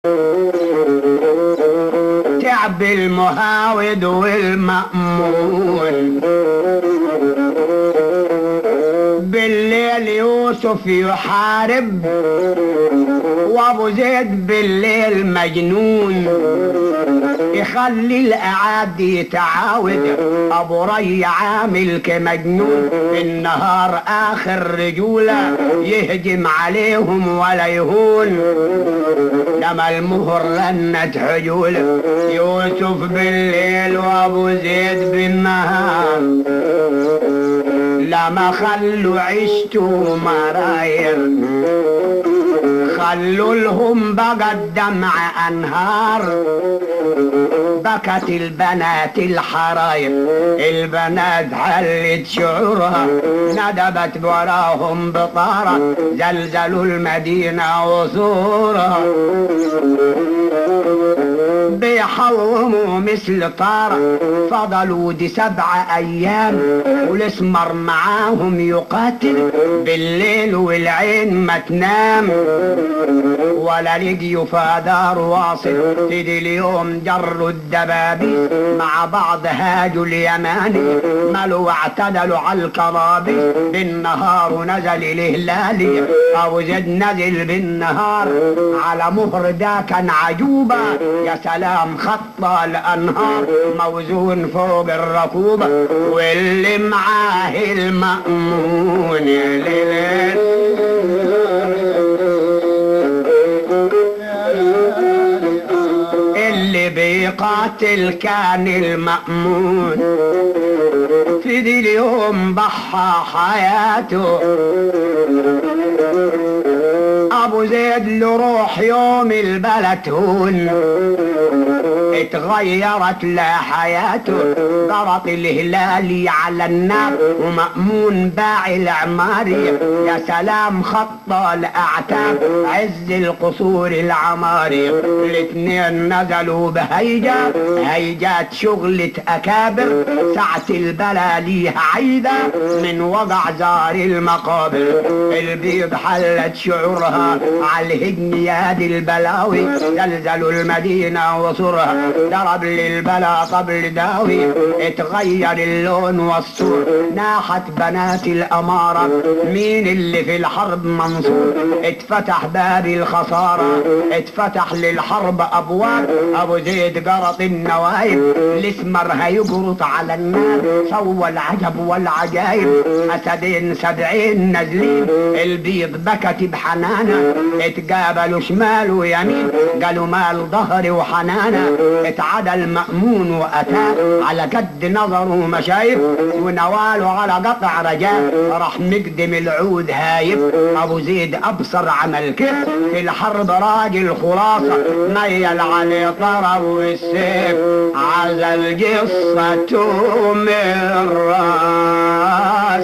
تعب المهاود والمأمون بالليل يوسف يحارب وابو زيد بالليل مجنون يخلي الاعادي يتعاود ابو ري عامل كمجنون النهار اخر رجوله يهجم عليهم ولا يهون لما المهر رنت حجوله يوسف بالليل وابو زيد بالنهار لما خلوا عشتوا مراير خلوا لهم بقى الدمع انهار بكت البنات الحراير البنات حلت شعورها ندبت وراهم بطارة زلزلوا المدينة وصورها بيحوموا مثل طارة فضلوا دي سبع ايام والاسمر معاهم يقاتل بالليل والعين ما تنام ولا لقيوا فدار واصل تدي اليوم جروا الدبابيس مع بعض هاجوا اليماني ملوا واعتدلوا على الكرابيس بالنهار نزل الهلالي او زد نزل بالنهار على مهر ده كان عجوبة يا سلام خط الانهار موزون فوق الركوبة واللي معاه المأمون يا ليل اللي بيقاتل كان المأمون في دي اليوم ضحى حياته ابو زيد له روح يوم البلد هون اتغيرت له حياته ضرط الهلالي على النار ومأمون باع العماري يا سلام خط الاعتاب عز القصور العماري الاتنين نزلوا بهيجة هيجات شغلة اكابر ساعة البلا ليها عيدة من وضع زار المقابر البيض حلت شعورها على الهجن ياد البلاوي زلزلوا المدينة وصرها ضرب للبلا قبل داوي اتغير اللون والصور ناحت بنات الأمارة مين اللي في الحرب منصور اتفتح باب الخسارة اتفتح للحرب أبواب أبو زيد قرط النوايب الاسمر هيجرط على النار سوى العجب والعجايب أسدين سبعين نازلين البيض بكت بحنانة اتقابلوا شمال ويمين قالوا مال ظهري وحنانة اتعدى المأمون وأتاه على قد نظره مشايف ونواله على قطع رجاء راح مقدم العود هايف أبو زيد أبصر عمل كيف في الحرب راجل خلاصة ميل عليه طرف والسيف عزل قصته من راس